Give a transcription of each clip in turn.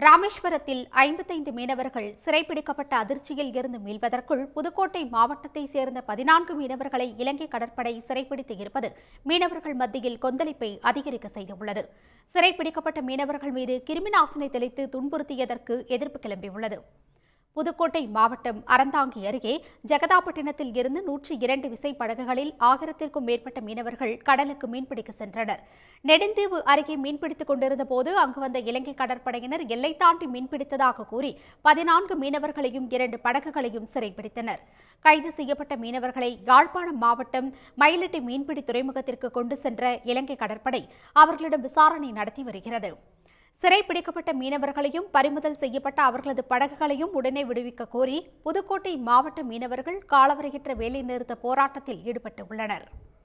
ராமேஸ்வரத்தில் ஐம்பத்தைந்து மீனவர்கள் சிறைப்பிடிக்கப்பட்ட அதிர்ச்சியில் இருந்து மீள்வதற்குள் புதுக்கோட்டை மாவட்டத்தைச் சேர்ந்த பதினான்கு மீனவர்களை இலங்கை கடற்படை சிறைப்பிடித்து இருப்பது மீனவர்கள் மத்தியில் கொந்தளிப்பை அதிகரிக்க செய்துள்ளது சிறைப்பிடிக்கப்பட்ட மீனவர்கள் மீது கிருமிநாசினி தெளித்து துன்புறுத்தியதற்கு எதிர்ப்பு கிளம்பியுள்ளது புதுக்கோட்டை மாவட்டம் அறந்தாங்கி அருகே ஜெகதாப்பட்டினத்தில் இருந்து நூற்றி இரண்டு விசைப்படகுகளில் ஆயிரத்திற்கும் மேற்பட்ட மீனவர்கள் கடலுக்கு மீன்பிடிக்க சென்றனர் நெடுந்தீவு அருகே மீன்பிடித்துக் கொண்டிருந்த போது அங்கு வந்த இலங்கை கடற்படையினர் எல்லை தாண்டி மீன்பிடித்ததாக கூறி பதினான்கு மீனவர்களையும் இரண்டு படகுகளையும் சிறைப்பிடித்தனர் கைது செய்யப்பட்ட மீனவர்களை யாழ்ப்பாணம் மாவட்டம் மயிலட்டி மீன்பிடி துறைமுகத்திற்கு கொண்டு சென்ற இலங்கை கடற்படை அவர்களிடம் விசாரணை நடத்தி வருகிறது சிறைப்பிடிக்கப்பட்ட மீனவர்களையும் பறிமுதல் செய்யப்பட்ட அவர்களது படகுகளையும் உடனே விடுவிக்க கோரி புதுக்கோட்டை மாவட்ட மீனவர்கள் காலவரையற்ற வேலைநிறுத்த போராட்டத்தில் ஈடுபட்டு உள்ளனர்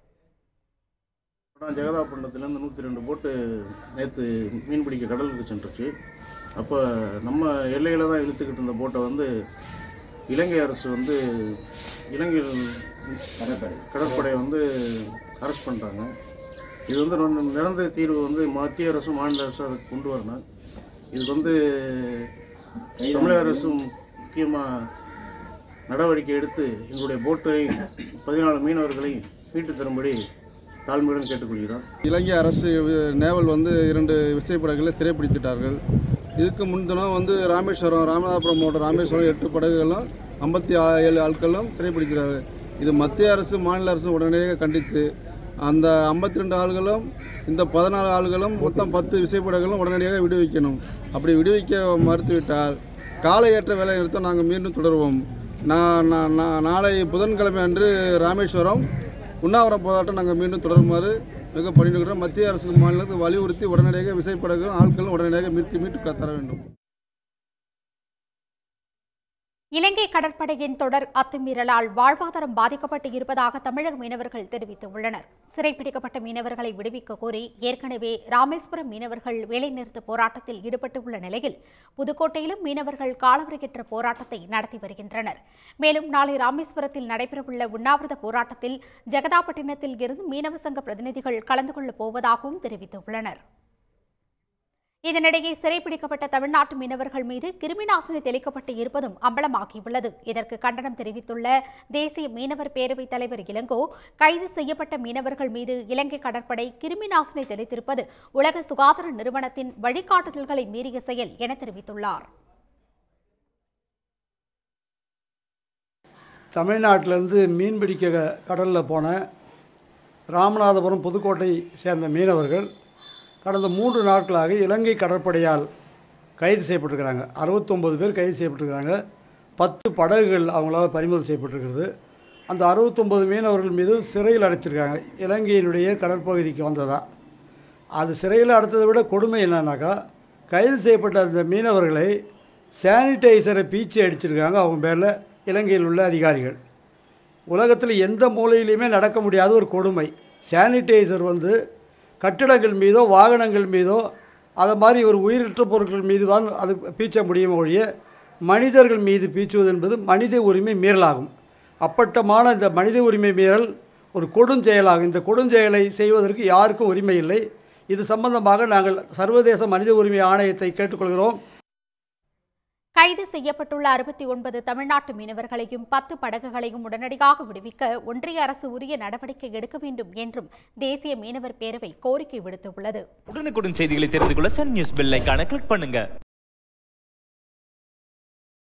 படம் ஜெகதாப்பட்டினத்துலேருந்து நூற்றி ரெண்டு போட்டு நேற்று மீன் பிடிக்க கடலுக்கு சென்றுச்சு அப்போ நம்ம எல்லையில் தான் இழுத்துக்கிட்டு இருந்த போட்டை வந்து இலங்கை அரசு வந்து இலங்கையில் கடற்படை வந்து அரெஸ்ட் பண்ணிட்டாங்க இது வந்து நொ- நிரந்தர தீர்வு வந்து மத்திய அரசும் மாநில அரசும் அதுக்கு கொண்டு வரணும் இதுக்கு வந்து தமிழக அரசும் முக்கியமாக நடவடிக்கை எடுத்து எங்களுடைய போட்டை பதினாலு மீனவர்களை மீட்டு தரும்படி தாழ்மையுடன் கேட்டுக்கொள்கிறோம் இலங்கை அரசு நேவல் வந்து இரண்டு விசைப்படகுகளை சிறைப்பிடித்துட்டார்கள் இதுக்கு முன்தினம் வந்து ராமேஸ்வரம் ராமநாதபுரம் மாவட்டம் ராமேஸ்வரம் எட்டு படகுகளும் ஐம்பத்தி ஏழு ஆட்களும் சிறைப்பிடிக்கிறார்கள் இது மத்திய அரசு மாநில அரசு உடனடியாக கண்டித்து அந்த ஐம்பத்தி ரெண்டு ஆள்களும் இந்த பதினாலு ஆள்களும் மொத்தம் பத்து விசைப்படகுகளும் உடனடியாக விடுவிக்கணும் அப்படி விடுவிக்க மறுத்துவிட்டால் காலையேற்ற வேலை நிறுத்தம் நாங்கள் மீண்டும் தொடருவோம் நான் நான் நான் நாளை புதன்கிழமை அன்று ராமேஸ்வரம் உண்ணாவிரம் போராட்டம் நாங்கள் மீண்டும் தொடருமாறு மிக பணியிடுகிறோம் மத்திய அரசுக்கு மாநிலத்துக்கு வலியுறுத்தி உடனடியாக விசைப்படகும் ஆட்களும் உடனடியாக மீட்டு மீட்டு தர வேண்டும் இலங்கை கடற்படையின் தொடர் அத்துமீறலால் வாழ்வாதாரம் பாதிக்கப்பட்டு இருப்பதாக தமிழக மீனவர்கள் தெரிவித்துள்ளனர் சிறைப்பிடிக்கப்பட்ட மீனவர்களை விடுவிக்க கோரி ஏற்கனவே ராமேஸ்வரம் மீனவர்கள் வேலைநிறுத்த போராட்டத்தில் ஈடுபட்டுள்ள நிலையில் புதுக்கோட்டையிலும் மீனவர்கள் காலவரையற்ற போராட்டத்தை நடத்தி வருகின்றனர் மேலும் நாளை ராமேஸ்வரத்தில் நடைபெறவுள்ள உண்ணாவிரத போராட்டத்தில் ஜெகதாப்பட்டினத்தில் இருந்து மீனவ சங்க பிரதிநிதிகள் கலந்து கொள்ளப் போவதாகவும் தெரிவித்துள்ளனர் இதனிடையே சிறைப்பிடிக்கப்பட்ட தமிழ்நாட்டு மீனவர்கள் மீது கிருமிநாசினி தெளிக்கப்பட்டு இருப்பதும் அம்பலமாகியுள்ளது இதற்கு கண்டனம் தெரிவித்துள்ள தேசிய மீனவர் பேரவைத் தலைவர் இளங்கோ கைது செய்யப்பட்ட மீனவர்கள் மீது இலங்கை கடற்படை கிருமிநாசினி தெளித்திருப்பது உலக சுகாதார நிறுவனத்தின் வழிகாட்டுதல்களை மீறிய செயல் என தெரிவித்துள்ளார் தமிழ்நாட்டிலேருந்து மீன் பிடிக்க கடலில் போன ராமநாதபுரம் புதுக்கோட்டை சேர்ந்த மீனவர்கள் கடந்த மூன்று நாட்களாக இலங்கை கடற்படையால் கைது செய்யப்பட்டிருக்கிறாங்க அறுபத்தொம்பது பேர் கைது செய்யப்பட்டிருக்கிறாங்க பத்து படகுகள் அவங்களால பறிமுதல் செய்யப்பட்டிருக்கிறது அந்த அறுபத்தொம்பது மீனவர்கள் மீதும் சிறையில் அடைச்சிருக்காங்க இலங்கையினுடைய கடற்பகுதிக்கு வந்ததா அது சிறையில் அடைத்ததை விட கொடுமை என்னன்னாக்கா கைது செய்யப்பட்ட அந்த மீனவர்களை சானிடைசரை பீச்சி அடிச்சிருக்காங்க அவங்க பேரில் இலங்கையில் உள்ள அதிகாரிகள் உலகத்தில் எந்த மூலையிலையுமே நடக்க முடியாத ஒரு கொடுமை சானிடைசர் வந்து கட்டிடங்கள் மீதோ வாகனங்கள் மீதோ அதை மாதிரி ஒரு உயிரற்ற பொருட்கள் மீது தான் அது பீச்ச முடியும் ஒழிய மனிதர்கள் மீது பீச்சுவது என்பது மனித உரிமை மீறலாகும் அப்பட்டமான இந்த மனித உரிமை மீறல் ஒரு கொடுஞ்செயலாகும் இந்த கொடுஞ்செயலை செய்வதற்கு யாருக்கும் உரிமை இல்லை இது சம்பந்தமாக நாங்கள் சர்வதேச மனித உரிமை ஆணையத்தை கேட்டுக்கொள்கிறோம் கைது செய்யப்பட்டுள்ள அறுபத்தி ஒன்பது தமிழ்நாட்டு மீனவர்களையும் பத்து படகுகளையும் உடனடியாக விடுவிக்க ஒன்றிய அரசு உரிய நடவடிக்கை எடுக்க வேண்டும் என்றும் தேசிய மீனவர் பேரவை கோரிக்கை விடுத்துள்ளது உடனுக்குடன் செய்திகளை தெரிந்து கொள்ள சன் நியூஸ் பெல் ஐகானை கிளிக் பண்ணுங்க